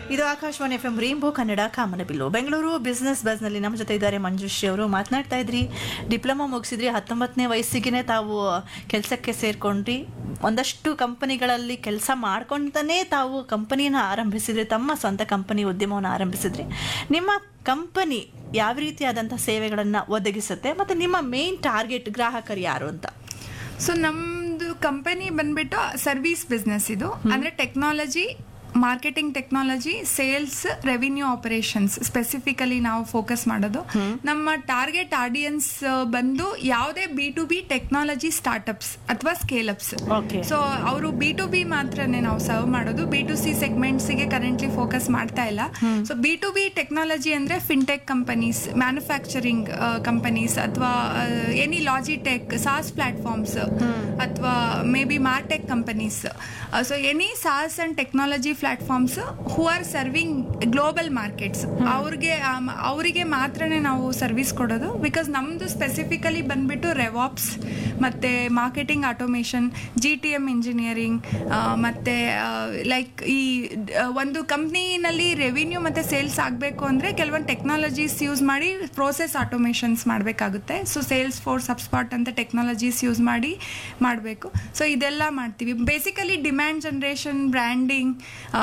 ಇದು Akashvani F M Rainbow Kannada Kamanabillu Bengaluru business ಬಸ್ನಲ್ಲಿ ನಮ್ಮ ಜೊತೆ ಇದ್ದಾರೆ ಮಂಜುಶ್ರೀ ಅವರು ಮಾತನಾಡ್ತಾ ಇದ್ರಿ ಡಿಪ್ಲೊಮಾ ಮುಗಿಸಿದ್ರಿ ಹತ್ತೊಂಬತ್ತನೇ ವಯಸ್ಸಿಗೆ ತಾವು ಕೆಲಸಕ್ಕೆ ಸೇರ್ಕೊಂಡ್ರಿ ಒಂದಷ್ಟು ಕಂಪನಿಗಳಲ್ಲಿ ಕೆಲಸ ಮಾಡ್ಕೊಂತಾನೆ ತಾವು ಕಂಪನಿನ ಆರಂಭಿಸಿದ್ರಿ ತಮ್ಮ ಸ್ವಂತ ಕಂಪನಿ ಉದ್ಯಮವನ್ನು ಆರಂಭಿಸಿದ್ರಿ ನಿಮ್ಮ ಕಂಪನಿ ಯಾವ ರೀತಿಯಾದಂಥ ಸೇವೆಗಳನ್ನು ಒದಗಿಸುತ್ತೆ ಮತ್ತು ನಿಮ್ಮ ಮೇನ್ ಟಾರ್ಗೆಟ್ ಗ್ರಾಹಕರು ಯಾರು ಅಂತ ಸೊ ನಮ್ದು ಕಂಪನಿ ಬಂದ್ಬಿಟ್ಟು ಸರ್ವಿಸ್ ಬಿಸ್ನೆಸ್ ಇದು ಅಂದ್ರೆ technology marketing technology sales revenue operations specifically ನಾವು ಫೋಕಸ್ ಮಾಡೋದು ನಮ್ಮ ಟಾರ್ಗೆಟ್ ಆಡಿಯನ್ಸ್ ಬಂದು ಯಾವುದೇ B to B technology startups ಅಥವಾ ಸ್ಕೇಲ್ ಅಪ್ಸ್ Okay. ಸೊ ಅವರು ಬಿ ಟು ಬಿ ಮಾತ್ರನೇ ನಾವು ಸರ್ವ್ ಮಾಡೋದು ಬಿ ಟು ಸಿ ಸೆಗ್ಮೆಂಟ್ಸ್ಗೆ ಕರೆಂಟ್ಲಿ ಫೋಕಸ್ ಮಾಡ್ತಾ ಇಲ್ಲ so B to B technology ಅಂದ್ರೆ ಫಿನ್ಟೆಕ್ ಕಂಪನೀಸ್ ಮ್ಯಾನುಫ್ಯಾಕ್ಚರಿಂಗ್ ಕಂಪನೀಸ್ ಅಥವಾ ಎನಿ ಲಾಜಿಟೆಕ್ ಸಾಸ್ ಪ್ಲಾಟ್ಫಾರ್ಮ್ಸ್ ಅಥವಾ maybe martech companies so any SaaS and technology platforms who are serving global markets ಅವ್ರಿಗೆ um, ಅವರಿಗೆ ಮಾತ್ರನೇ ನಾವು service ಕೊಡೋದು ಬಿಕಾಸ್ ನಮ್ದು specifically ಬಂದ್ಬಿಟ್ಟು ರೆವಾಪ್ಸ್ ಮತ್ತೆ marketing automation G T M engineering ಮತ್ತೆ ಲೈಕ್ ಈ ಆ, ಒಂದು ಕಂಪ್ನಿನಲ್ಲಿ ರೆವಿನ್ಯೂ ಮತ್ತೆ ಸೇಲ್ಸ್ ಆಗಬೇಕು ಅಂದ್ರೆ ಕೆಲವೊಂದು ಟೆಕ್ನಾಲಜೀಸ್ ಯೂಸ್ ಮಾಡಿ ಪ್ರೋಸೆಸ್ ಆಟೋಮೇಷನ್ಸ್ ಮಾಡಬೇಕಾಗುತ್ತೆ ಸೊ ಸೇಲ್ಸ್ ಫೋರ್ಸ್ ಹಬ್ಸ್ಪಾಟ್ ಅಂತ ಟೆಕ್ನಾಲಜೀಸ್ ಯೂಸ್ ಮಾಡಿ ಮಾಡಬೇಕು ಸೊ ಇದೆಲ್ಲ ಮಾಡ್ತೀವಿ basically demand generation branding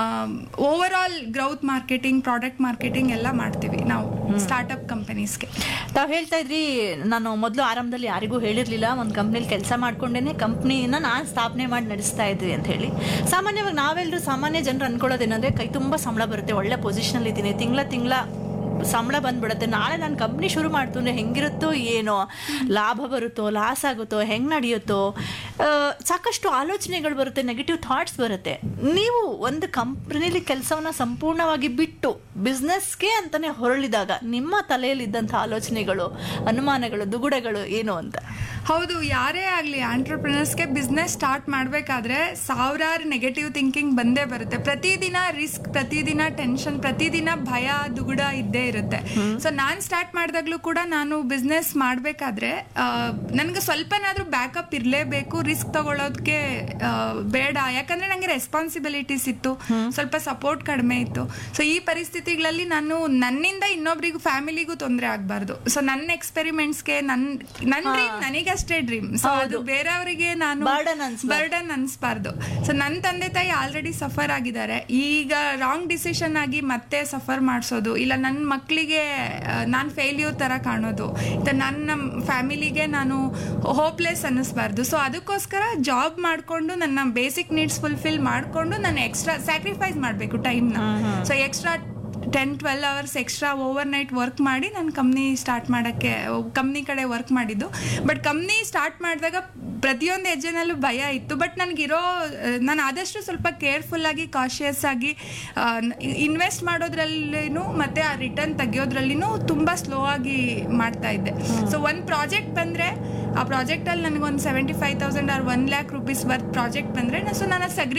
overall growth marketing product marketing ಎಲ್ಲ ಮಾಡ್ತೀವಿ ನಾವು ಸ್ಟಾರ್ಟ್ಅಪ್ ಕಂಪನೀಸ್ಗೆ ತಾವು ಹೇಳ್ತಾ ಇದ್ರಿ ನಾನು ಮೊದಲು ಆರಂಭದಲ್ಲಿ ಯಾರಿಗೂ ಹೇಳಿರ್ಲಿಲ್ಲ ಒಂದು ಕಂಪ್ನಿಲಿ ಕೆಲಸ ಮಾಡ್ಕೊಂಡೇನೆ ಕಂಪ್ನಿನ ನಾನು ಸ್ಥಾಪನೆ ಮಾಡಿ ನಡೆಸ್ತಾ ಇದ್ವಿ ಅಂತ ಹೇಳಿ ಸಾಮಾನ್ಯವಾಗಿ ನಾವೆಲ್ಲರೂ ಸಾಮಾನ್ಯ ಜನರು ಅನ್ಕೊಳ್ಳೋದೇನಂದ್ರೆ ಕೈ ತುಂಬ ಸಂಬಳ ಬರುತ್ತೆ ಒಳ್ಳೆ ಪೊಸಿಷನಲ್ಲಿ ಇದ್ದೀನಿ ತಿಂಗಳ ತಿಂಗಳ ಸಂಬಳ ಬಂದ್ಬಿಡುತ್ತೆ ನಾಳೆ ನಾನು ಕಂಪ್ನಿ ಶುರು ಮಾಡ್ತು ಅಂದ್ರೆ ಹೆಂಗಿರುತ್ತೋ ಏನೋ ಲಾಭ ಬರುತ್ತೋ ಲಾಸ್ ಆಗುತ್ತೋ ಹೆಂಗೆ ನಡೆಯುತ್ತೋ ಆ, ಸಾಕಷ್ಟು ಆಲೋಚನೆಗಳು ಬರುತ್ತೆ ನೆಗೆಟಿವ್ ಥಾಟ್ಸ್ ಬರುತ್ತೆ ನೀವು ಒಂದು ಕಂಪ್ನಿಲಿ ಕೆಲಸವನ್ನ ಸಂಪೂರ್ಣವಾಗಿ ಬಿಟ್ಟು ಬಿಸ್ನೆಸ್ಗೆ ಅಂತಾನೆ ಹೊರಳಿದಾಗ ನಿಮ್ಮ ತಲೆಯಲ್ಲಿದ್ದಂಥ ಆಲೋಚನೆಗಳು ಅನುಮಾನಗಳು ದುಗುಡಗಳು ಏನು ಅಂತ ಹೌದು ಯಾರೇ ಆಗಲಿ ಆಂಟ್ರಪ್ರಿನರ್ಸ್ಗೆ ಬಿಸ್ನೆಸ್ ಸ್ಟಾರ್ಟ್ ಮಾಡಬೇಕಾದ್ರೆ ಸಾವಿರಾರು ನೆಗೆಟಿವ್ ಥಿಂಕಿಂಗ್ ಬಂದೇ ಬರುತ್ತೆ ಪ್ರತಿದಿನ ರಿಸ್ಕ್ ಪ್ರತಿದಿನ ಟೆನ್ಷನ್ ಪ್ರತಿದಿನ ಭಯ ದುಗುಡ ಇದ್ದೇ ಇರುತ್ತೆ ಸೊ ನಾನು ಸ್ಟಾರ್ಟ್ ಮಾಡಿದಾಗ್ಲೂ ಕೂಡ ನಾನು ಬಿಸ್ನೆಸ್ ಮಾಡಬೇಕಾದ್ರೆ ನನಗೆ ಸ್ವಲ್ಪನಾದ್ರೂ ಬ್ಯಾಕಪ್ ಇರಲೇಬೇಕು ರಿಸ್ಕ್ ತಗೊಳ್ಳೋದಕ್ಕೆ ಆ, ಬೇಡ ಯಾಕಂದ್ರೆ ನನಗೆ ರೆಸ್ಪಾನ್ಸಿಬಿಲಿಟೀಸ್ ಇತ್ತು ಸ್ವಲ್ಪ ಸಪೋರ್ಟ್ ಕಡಿಮೆ ಇತ್ತು ಸೊ ಈ ಪರಿಸ್ಥಿತಿಗಳಲ್ಲಿ ನಾನು ನನ್ನಿಂದ ಇನ್ನೊಬ್ರಿಗೂ ಫ್ಯಾಮಿಲಿಗೂ ತೊಂದರೆ ಆಗಬಾರ್ದು ಸೊ ನನ್ನ ಎಕ್ಸ್ಪೆರಿಮೆಂಟ್ಸ್ಗೆ ನನ್ನ ನನ್ನ ಡ್ರೀಮ್ ನನಗಷ್ಟೇ ಡ್ರೀಮ್ ಸೊ ಅದು ಬೇರೆಯವರಿಗೆ ನಾನು Burden ಅನ್ಸ್ಬಾರ್ದು. ಬರ್ಡನ್ ಅನ್ಸ್ಬಾರ್ದು ಸೊ ನನ್ನ ತಂದೆ ತಾಯಿ ಆಲ್ರೆಡಿ ಸಫರ್ ಆಗಿದ್ದಾರೆ ಈಗ ರಾಂಗ್ ಡಿಸಿಷನ್ ಆಗಿ ಮತ್ತೆ ಸಫರ್ ಮಾಡಿಸೋದು ಇಲ್ಲ ನನ್ನ ಮಕ್ಕಳಿಗೆ ನಾನು ಫೇಲ್ಯೂರ್ ತರ ಕಾಣೋದು ಇಲ್ಲ ನನ್ನ ಫ್ಯಾಮಿಲಿಗೆ ನಾನು ಹೋಪ್ಲೆಸ್ ಅನ್ನಿಸ್ಬಾರ್ದು ಸೊ ಅದಕ್ಕೋಸ್ಕರ ಜಾಬ್ ಮಾಡಿಕೊಂಡು ನನ್ನ ಬೇಸಿಕ್ ನೀಡ್ಸ್ ಫುಲ್ಫಿಲ್ ಮಾಡಿಕೊಂಡು ನಾನು ಎಕ್ಸ್ಟ್ರಾ ಸ್ಯಾಕ್ರಿಫೈಸ್ ಮಾಡಬೇಕು ಟೈಮ್ನ so extra ten twelve hours extra overnight work ಮಾಡಿ ನಾನು ಕಂಪ್ನಿ ಸ್ಟಾರ್ಟ್ ಮಾಡೋಕ್ಕೆ ಕಂಪ್ನಿ ಕಡೆ ವರ್ಕ್ ಮಾಡಿದ್ದು ಬಟ್ ಕಂಪ್ನಿ ಸ್ಟಾರ್ಟ್ ಮಾಡಿದಾಗ ಪ್ರತಿಯೊಂದು ಹೆಜ್ಜೆನಲ್ಲೂ ಭಯ ಇತ್ತು ಬಟ್ ನನಗಿರೋ ನಾನು ಆದಷ್ಟು ಸ್ವಲ್ಪ ಕೇರ್ಫುಲ್ ಆಗಿ ಕಾಶಿಯಸ್ ಆಗಿ ಇನ್ವೆಸ್ಟ್ ಮಾಡೋದ್ರಲ್ಲಿನೂ ಮತ್ತೆ ಆ ರಿಟರ್ನ್ ತೆಗಿಯೋದ್ರಲ್ಲಿನೂ ತುಂಬ ಸ್ಲೋ ಆಗಿ ಮಾಡ್ತಾ ಇದ್ದೆ ಸೊ ಒಂದು ಪ್ರಾಜೆಕ್ಟ್ ಬಂದರೆ ಆ ಪ್ರಾಜೆಕ್ಟಲ್ಲಿ ನನಗೊಂದು seventy five thousand or one lakh rupees worth project ಬಂದರೆ ಸೊ ನಾನು ಸಗ್ರಿ